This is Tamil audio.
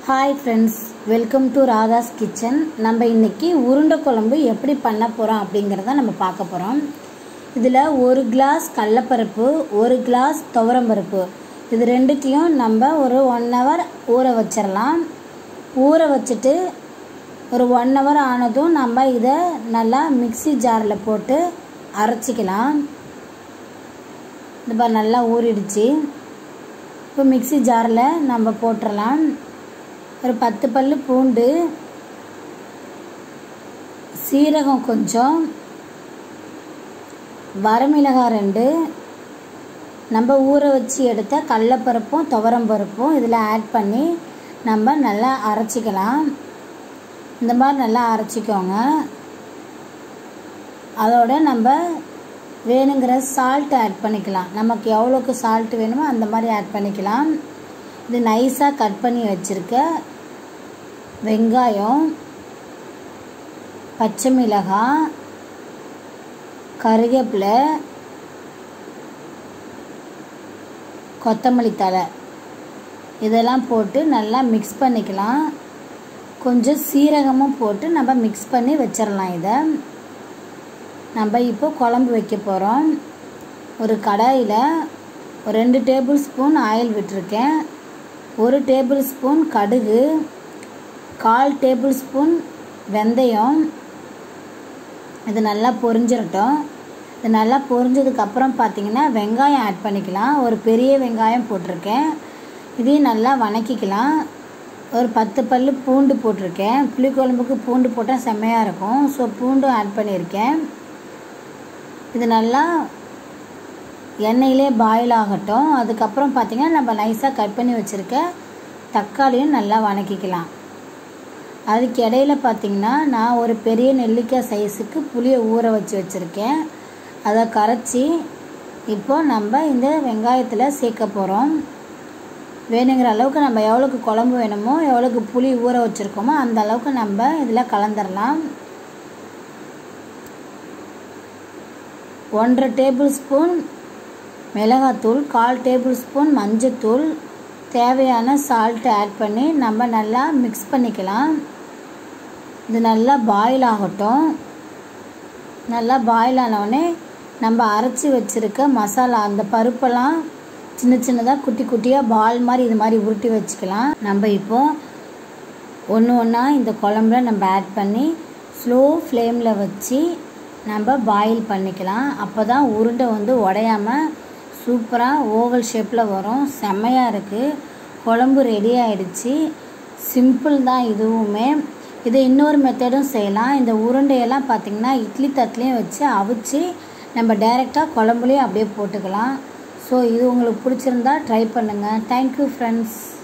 hi friends welcome to Radha's kitchen நம்ம இன்னைக்கு உருண்டை குழம்பு எப்படி பண்ண போகிறோம் அப்படிங்கிறத நம்ம பார்க்க போகிறோம் இதில் ஒரு கிளாஸ் கடலப்பருப்பு ஒரு கிளாஸ் துவரம்பருப்பு இது ரெண்டுத்தையும் நம்ம ஒரு ஒன் ஹவர் ஊற வச்சிடலாம் ஊற வச்சுட்டு ஒரு ஒன் ஹவர் ஆனதும் நம்ம இதை நல்லா மிக்ஸி ஜாரில் போட்டு அரைச்சிக்கலாம் இது பாரு நல்லா ஊறிடுச்சு இப்போ மிக்ஸி ஜாரில் நம்ம போட்டுடலாம் ஒரு பத்து பல் பூண்டு சீரகம் கொஞ்சம் வரமிளகாய் ரெண்டு நம்ம ஊற வச்சு எடுத்த கடலப்பருப்பும் துவரம்பருப்பும் இதில் ஆட் பண்ணி நம்ம நல்லா அரைச்சிக்கலாம் இந்த மாதிரி நல்லா அரைச்சிக்கோங்க அதோட நம்ம வேணுங்கிற சால்ட் ஆட் பண்ணிக்கலாம் நமக்கு எவ்வளோக்கு சால்ட் வேணுமோ அந்த மாதிரி ஆட் பண்ணிக்கலாம் இது நைஸாக கட் பண்ணி வச்சுருக்க வெங்காயம் பச்சை மிளகாய் கருவேப்பிலை கொத்தமல்லி தழை இதெல்லாம் போட்டு நல்லா மிக்ஸ் பண்ணிக்கலாம் கொஞ்சம் சீரகமும் போட்டு நம்ம மிக்ஸ் பண்ணி வச்சிடலாம் இதை நம்ம இப்போ குழம்பு வைக்க போகிறோம் ஒரு கடாயில் ஒரு ரெண்டு டேபிள் ஸ்பூன் ஆயில் விட்டுருக்கேன் ஒரு டேபிள் ஸ்பூன் கடுகு கால் டேபிள் ஸ்பூன் வெந்தயம் இது நல்லா பொரிஞ்சிடட்டும் இது நல்லா பொரிஞ்சதுக்கப்புறம் பார்த்தீங்கன்னா வெங்காயம் ஆட் பண்ணிக்கலாம் ஒரு பெரிய வெங்காயம் போட்டிருக்கேன் இதையும் நல்லா வணக்கிக்கலாம் ஒரு பத்து பல் பூண்டு போட்டிருக்கேன் புளிக்குழம்புக்கு பூண்டு போட்டால் செம்மையாக இருக்கும் ஸோ பூண்டும் ஆட் பண்ணியிருக்கேன் இது நல்லா எண்ணெயிலே பாயில் ஆகட்டும் அதுக்கப்புறம் பார்த்திங்கன்னா நம்ம நைஸாக கட் பண்ணி வச்சுருக்க தக்காளியும் நல்லா வணக்கிக்கலாம் அதுக்கு இடையில பார்த்திங்கன்னா நான் ஒரு பெரிய நெல்லிக்காய் சைஸுக்கு புளியை ஊற வச்சு வச்சுருக்கேன் அதை கரைச்சி இப்போ நம்ம இந்த வெங்காயத்தில் சேர்க்க போகிறோம் வேணுங்கிற அளவுக்கு நம்ம எவ்வளோக்கு குழம்பு வேணுமோ எவ்வளோக்கு புளி ஊற வச்சுருக்கோமோ அந்த அளவுக்கு நம்ம இதில் கலந்துடலாம் ஒன்றரை டேபிள் ஸ்பூன் மிளகாத்தூள் கால் டேபிள் ஸ்பூன் மஞ்சத்தூள் தேவையான சால்ட் ஆட் பண்ணி நம்ம நல்லா மிக்ஸ் பண்ணிக்கலாம் இது நல்லா பாயில் ஆகட்டும் நல்லா பாயில் ஆனவுடனே நம்ம அரைச்சி வச்சுருக்க மசாலா அந்த பருப்பெல்லாம் சின்ன சின்னதாக குட்டி குட்டியாக பால் மாதிரி இது மாதிரி உருட்டி வச்சுக்கலாம் நம்ம இப்போது ஒன்று ஒன்றா இந்த குழம்புல நம்ம ஆட் பண்ணி ஸ்லோ ஃப்ளேமில் வச்சு நம்ம பாயில் பண்ணிக்கலாம் அப்போ தான் உருண்டை வந்து உடையாமல் சூப்பராக ஓவல் ஷேப்பில் வரும் செம்மையாக இருக்குது குழம்பு ரெடி ஆயிடுச்சு சிம்பிள் தான் இதுவுமே இதை இன்னொரு மெத்தடும் செய்யலாம் இந்த உருண்டையெல்லாம் பார்த்திங்கன்னா இட்லி தட்டுலேயும் வச்சு அவிச்சு நம்ம டைரெக்டாக குழம்புலேயும் அப்படியே போட்டுக்கலாம் ஸோ இது உங்களுக்கு பிடிச்சிருந்தா ட்ரை பண்ணுங்கள் தேங்க்யூ ஃப்ரெண்ட்ஸ்